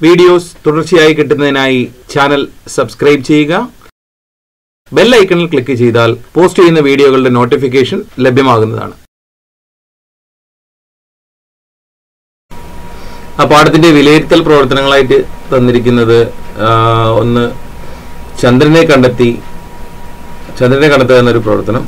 videos തുടർച്ചയായി കിട്ടുന്നതിനായി channel subscribe ചെയ്യുക ബെൽ ഐക്കണിൽ ക്ലിക്ക് ചെയ്താൽ പോസ്റ്റ് ചെയ്യുന്ന വീഡിയോകളുടെ നോട്ടിഫിക്കേഷൻ ലഭ്യമാകുന്നതാണ് ആ പാഠത്തിന്റെ വിലയിരുത്തൽ പ്രവർത്തനങ്ങളായിട്ട് തന്നിരിക്കുന്നത് ആ, ഒന്ന് ചന്ദ്രനെ കണ്ടെത്തി ചന്ദ്രനെ കണ്ടെത്തുക എന്നൊരു പ്രവർത്തനം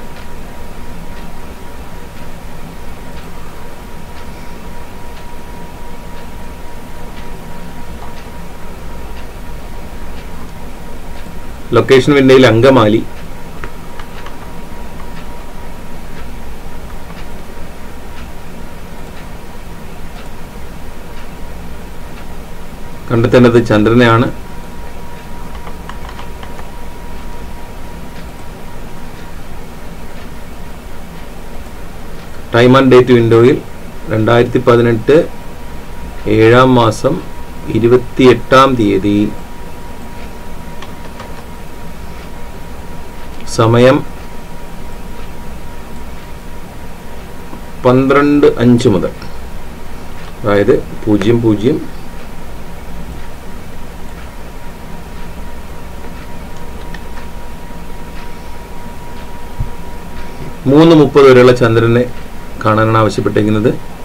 ലൊക്കേഷൻ വിൻഡോയിൽ അങ്കമാലി കണ്ടെത്തേണ്ടത് ചന്ദ്രനെയാണ് ടൈം ആൻഡ് ഡേറ്റ് വിൻഡോയിൽ രണ്ടായിരത്തി പതിനെട്ട് ഏഴാം മാസം ഇരുപത്തിയെട്ടാം തീയതി സമയം പന്ത്രണ്ട് അഞ്ച് മുതൽ അതായത് പൂജ്യം പൂജ്യം മൂന്ന് മുപ്പത് വരെയുള്ള ചന്ദ്രനെ കാണാനാണ് ആവശ്യപ്പെട്ടിരിക്കുന്നത്